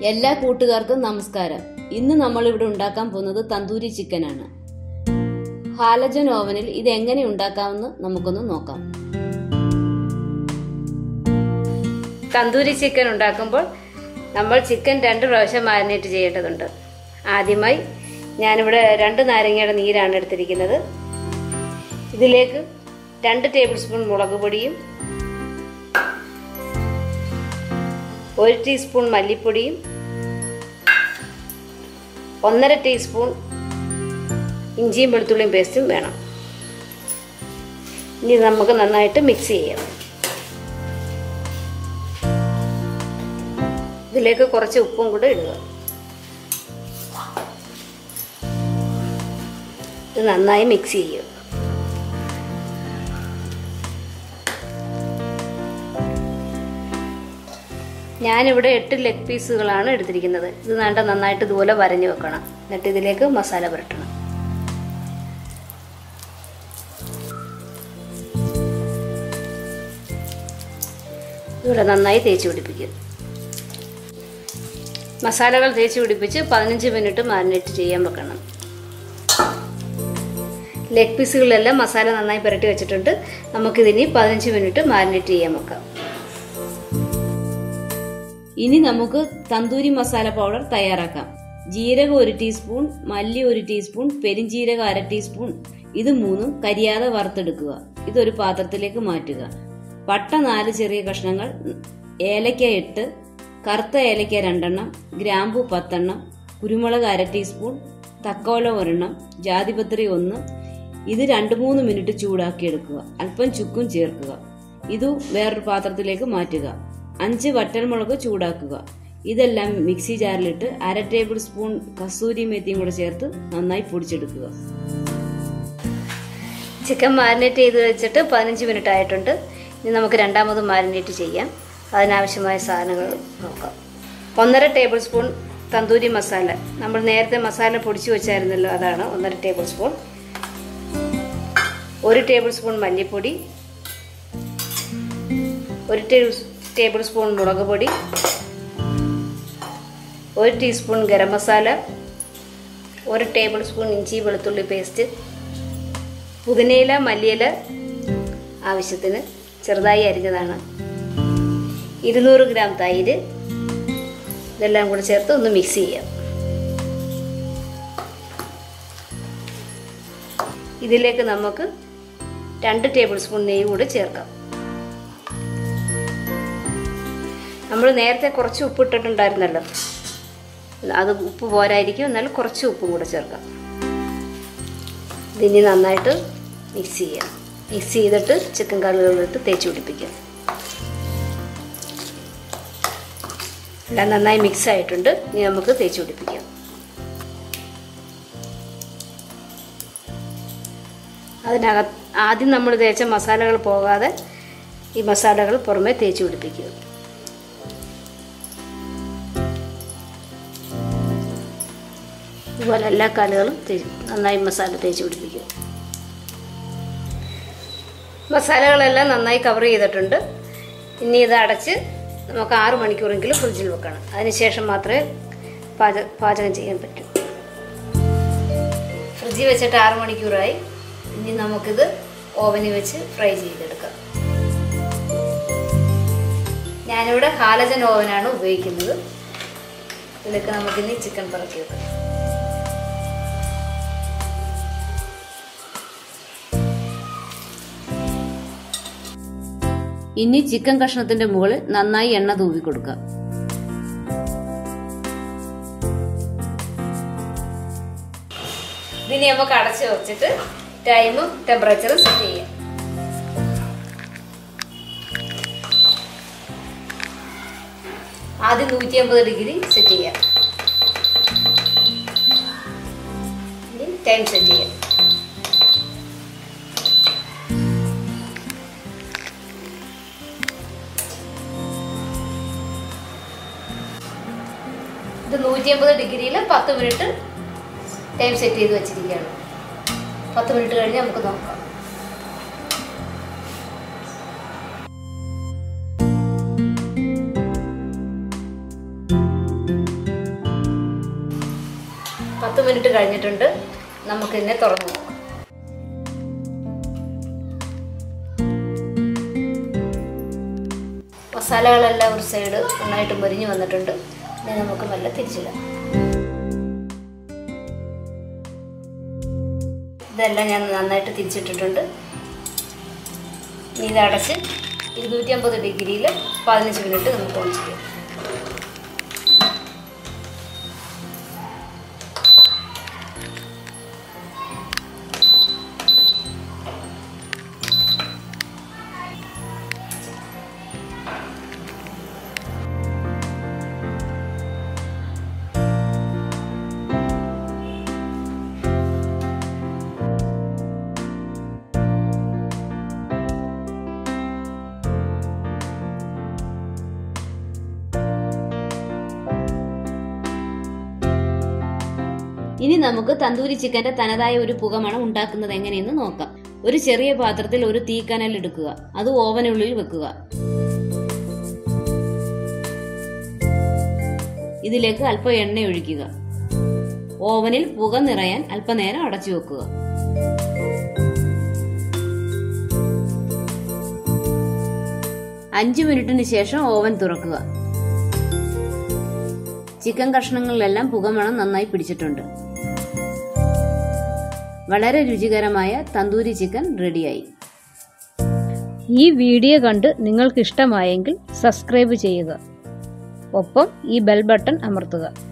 എല്ലാ കൂട്ടുകാർക്കും നമസ്കാരം ഇന്ന് നമ്മൾ ഇവിടെ ഉണ്ടാക്കാൻ പോകുന്നത് തന്തൂരി ചിക്കനാണ് ഹാലജൻ ഓവനിൽ ഇത് എങ്ങനെ ഉണ്ടാക്കാമെന്ന് നമുക്കൊന്ന് നോക്കാം തന്തൂരി ചിക്കൻ ഉണ്ടാക്കുമ്പോൾ നമ്മൾ ചിക്കൻ രണ്ട് പ്രാവശ്യം മാരിനേറ്റ് ചെയ്യേണ്ടതുണ്ട് ആദ്യമായി ഞാനിവിടെ രണ്ട് നാരങ്ങയുടെ നീരാണ് എടുത്തിരിക്കുന്നത് ഇതിലേക്ക് രണ്ട് ടേബിൾ സ്പൂൺ മുളക് പൊടിയും ഒരു ടീസ്പൂൺ മല്ലിപ്പൊടിയും ഒന്നര ടീസ്പൂൺ ഇഞ്ചിയും വെളുത്തുള്ളിയും പേസ്റ്റും വേണം ഇനി നമുക്ക് നന്നായിട്ട് മിക്സ് ചെയ്യാം ഇതിലേക്ക് കുറച്ച് ഉപ്പും കൂടെ ഇടുക ഇത് നന്നായി മിക്സ് ചെയ്യുക ഞാനിവിടെ എട്ട് ലെഗ് പീസുകളാണ് എടുത്തിരിക്കുന്നത് ഇത് വേണ്ട നന്നായിട്ട് ഇതുപോലെ വരഞ്ഞു വെക്കണം എന്നിട്ട് ഇതിലേക്ക് മസാല പുരട്ടണം ഇവിടെ നന്നായി തേച്ച് പിടിപ്പിക്കുക മസാലകൾ തേച്ച് പിടിപ്പിച്ച് പതിനഞ്ച് മിനിറ്റ് മാരിനേറ്റ് ചെയ്യാൻ വെക്കണം ലെഗ് പീസുകളിലെല്ലാം മസാല നന്നായി പുരട്ടി വെച്ചിട്ടുണ്ട് നമുക്കിതിനി പതിനഞ്ച് മിനിറ്റ് മാരിനേറ്റ് ചെയ്യാൻ വെക്കാം ഇനി നമുക്ക് തന്തൂരി മസാല പൗഡർ തയ്യാറാക്കാം ജീരകം ഒരു ടീസ്പൂൺ മല്ലി ഒരു ടീസ്പൂൺ പെരിഞ്ജീരകം അര ടീസ്പൂൺ ഇത് മൂന്നും കരിയാതെ വറുത്തെടുക്കുക ഇതൊരു പാത്രത്തിലേക്ക് മാറ്റുക പട്ട നാല് ചെറിയ കഷ്ണങ്ങൾ ഏലക്ക എട്ട് കറുത്ത ഏലക്ക രണ്ടെണ്ണം ഗ്രാമ്പു പത്തെണ്ണം കുരുമുളക് അര ടീസ്പൂൺ തക്കോല ഒരെണ്ണം ജാതിപത്രി ഒന്ന് ഇത് രണ്ട് മൂന്ന് മിനിറ്റ് ചൂടാക്കി എടുക്കുക അല്പം ചുക്കും ചേർക്കുക ഇത് വേറൊരു പാത്രത്തിലേക്ക് മാറ്റുക അഞ്ച് വറ്റൽമുളക് ചൂടാക്കുക ഇതെല്ലാം മിക്സി ജാറിലിട്ട് അര ടേബിൾ സ്പൂൺ കസൂരി മേത്തിയും കൂടെ ചേർത്ത് നന്നായി പൊടിച്ചെടുക്കുക ചിക്കൻ മാരിനേറ്റ് ചെയ്ത് വെച്ചിട്ട് പതിനഞ്ച് മിനിറ്റ് ആയിട്ടുണ്ട് ഇനി നമുക്ക് രണ്ടാമത് മാരിനേറ്റ് ചെയ്യാം അതിനാവശ്യമായ സാധനങ്ങൾ നോക്കാം ഒന്നര ടേബിൾ സ്പൂൺ തന്തൂരി മസാല നമ്മൾ നേരത്തെ മസാല പൊടിച്ചു വെച്ചായിരുന്നല്ലോ അതാണ് ഒന്നര ടേബിൾ സ്പൂൺ ഒരു ടേബിൾ സ്പൂൺ മല്ലിപ്പൊടി ഒരു ടേബിൾ സ്പൂൺ മുളക് പൊടി ഒരു ടീസ്പൂൺ ഗരം മസാല ഒരു ടേബിൾ സ്പൂൺ ഇഞ്ചി വെളുത്തുള്ളി പേസ്റ്റ് പുതിനയില മല്ലിയില ആവശ്യത്തിന് ചെറുതായി അരിഞ്ഞതാണ് ഇരുന്നൂറ് ഗ്രാം തൈര് ഇതെല്ലാം കൂടെ ചേർത്ത് ഒന്ന് മിക്സ് ചെയ്യാം ഇതിലേക്ക് നമുക്ക് രണ്ട് ടേബിൾ സ്പൂൺ നെയ്യ് കൂടി ചേർക്കാം നമ്മൾ നേരത്തെ കുറച്ച് ഉപ്പ് ഇട്ടിട്ടുണ്ടായിരുന്നല്ലോ അത് ഉപ്പ് പോരായിരിക്കും എന്നാൽ കുറച്ച് ഉപ്പും കൂടെ ചേർക്കാം ഇതിനി നന്നായിട്ട് മിക്സ് ചെയ്യാം മിക്സ് ചെയ്തിട്ട് ചിക്കൻ കറികളിലിട്ട് തേച്ച് പിടിപ്പിക്കാം എല്ലാം നന്നായി മിക്സ് ആയിട്ടുണ്ട് ഇനി നമുക്ക് തേച്ച് പിടിപ്പിക്കാം അതിനകത്ത് ആദ്യം നമ്മൾ തേച്ച മസാലകൾ പോകാതെ ഈ മസാലകൾ പുറമെ തേച്ച് പിടിപ്പിക്കുക ഇതുപോലെ എല്ലാ കാലുകളും നന്നായി മസാല തേച്ച് പിടിപ്പിക്കുക മസാലകളെല്ലാം നന്നായി കവർ ചെയ്തിട്ടുണ്ട് ഇനി ഇത് അടച്ച് നമുക്ക് ആറ് മണിക്കൂറെങ്കിലും ഫ്രിഡ്ജിൽ വെക്കണം അതിനുശേഷം മാത്രമേ പാച പാചകം ചെയ്യാൻ പറ്റൂ ഫ്രിഡ്ജിൽ വെച്ചിട്ട് ആറ് മണിക്കൂറായി ഇനി നമുക്കിത് ഓവനിൽ വെച്ച് ഫ്രൈ ചെയ്തെടുക്കാം ഞാനിവിടെ ഹാലജൻ ഓവനാണ് ഉപയോഗിക്കുന്നത് ഇതിലേക്ക് നമുക്കിനി ചിക്കൻ പറക്കി വെക്കാം ഇനി ചിക്കൻ കഷ്ണത്തിന്റെ മുകളിൽ നന്നായി എണ്ണ തൂവി കൊടുക്കുക ഇതിനി നമുക്ക് അടച്ചു വെച്ചിട്ട് ടൈമും ടെമ്പറേച്ചറും സെറ്റ് ചെയ്യാം ആദ്യം നൂറ്റി അമ്പത് ഡിഗ്രി സെറ്റ് ചെയ്യാം ഇനി ടൈം സെറ്റ് ചെയ്യാം ഇത് നൂറ്റി അമ്പത് ഡിഗ്രിയിൽ പത്ത് മിനിറ്റ് ടൈം സെറ്റ് ചെയ്ത് വെച്ചിരിക്കുകയാണ് പത്ത് മിനിറ്റ് കഴിഞ്ഞ് നമുക്ക് നോക്കാം മിനിറ്റ് കഴിഞ്ഞിട്ടുണ്ട് നമുക്കിതിനെ തുറന്നു നോക്കാം മസാലകളെല്ലാം ഒരു സൈഡ് നന്നായിട്ട് മുരിഞ്ഞു വന്നിട്ടുണ്ട് ഇനി നമുക്ക് മെല്ലെ തിരിച്ചിടാം ഇതെല്ലാം ഞാൻ നന്നായിട്ട് തിരിച്ചിട്ടിട്ടുണ്ട് ഇനി ഇത് അടച്ച് ഇരുന്നൂറ്റി അമ്പത് ഡിഗ്രിയിൽ പതിനഞ്ച് മിനിറ്റ് നമുക്ക് ഒഴിച്ചിരിക്കാം ഇനി നമുക്ക് തന്തൂരി ചിക്കന്റെ തനതായ ഒരു പുകമണം ഉണ്ടാക്കുന്നത് എങ്ങനെയെന്ന് നോക്കാം ഒരു ചെറിയ പാത്രത്തിൽ ഒരു തീക്കനൽ എടുക്കുക അത് ഓവനുള്ളിൽ വെക്കുക ഇതിലേക്ക് അല്പം എണ്ണ ഒഴിക്കുക ഓവനിൽ പുക നിറയാൻ അല്പനേരം അടച്ചു വെക്കുക അഞ്ചു മിനിറ്റിന് ശേഷം ഓവൻ തുറക്കുക ചിക്കൻ കഷ്ണങ്ങളിലെല്ലാം പുകമണം നന്നായി പിടിച്ചിട്ടുണ്ട് വളരെ രുചികരമായ തന്തൂരി ചിക്കൻ റെഡിയായി ഈ വീഡിയോ കണ്ട് നിങ്ങൾക്ക് ഇഷ്ടമായെങ്കിൽ സബ്സ്ക്രൈബ് ചെയ്യുക ഒപ്പം ഈ ബെൽ ബട്ടൺ അമർത്തുക